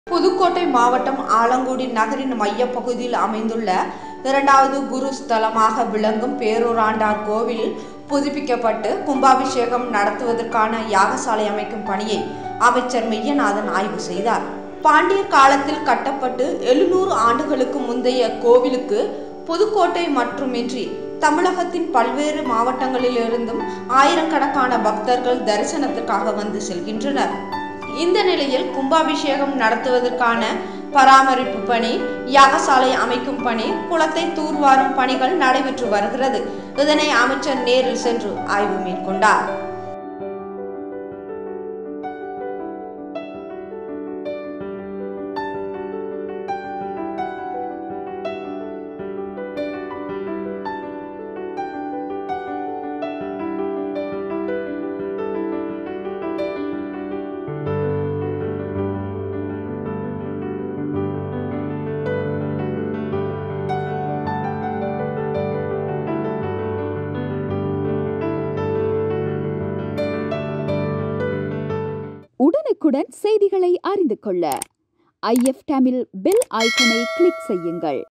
புதுக்கோட்டை மாவட்டம் ஆலங்குடி நகரின் மையப்பகுதியில் அமைந்துள்ள இரண்டாவது குரு ஸ்தலமாக விளங்கும் பேரூராண்டார் கோவில் புதுப்பிக்கப்பட்டு கும்பாபிஷேகம் நடத்துவதற்கான யாகசாலை அமைக்கும் பணியை அமைச்சர் மெய்யநாதன் ஆய்வு செய்தார் பாண்டியர் காலத்தில் கட்டப்பட்டு எழுநூறு ஆண்டுகளுக்கு முந்தைய கோவிலுக்கு புதுக்கோட்டை மட்டுமின்றி தமிழகத்தின் பல்வேறு மாவட்டங்களிலிருந்தும் ஆயிரக்கணக்கான பக்தர்கள் தரிசனத்திற்காக வந்து செல்கின்றனர் இந்த நிலையில் கும்பாபிஷேகம் நடத்துவதற்கான பராமரிப்பு பணி யாகசாலை அமைக்கும் பணி குளத்தை தூர்வாரும் பணிகள் நடைபெற்று வருகிறது இதனை அமைச்சர் நேரில் சென்று ஆய்வு மேற்கொண்டார் உடனுக்குடன் செய்திகளை அறிந்து கொள்ள ஐஎஃப் தமிழ் பெல் ஐக்கனை கிளிக் செய்யுங்கள்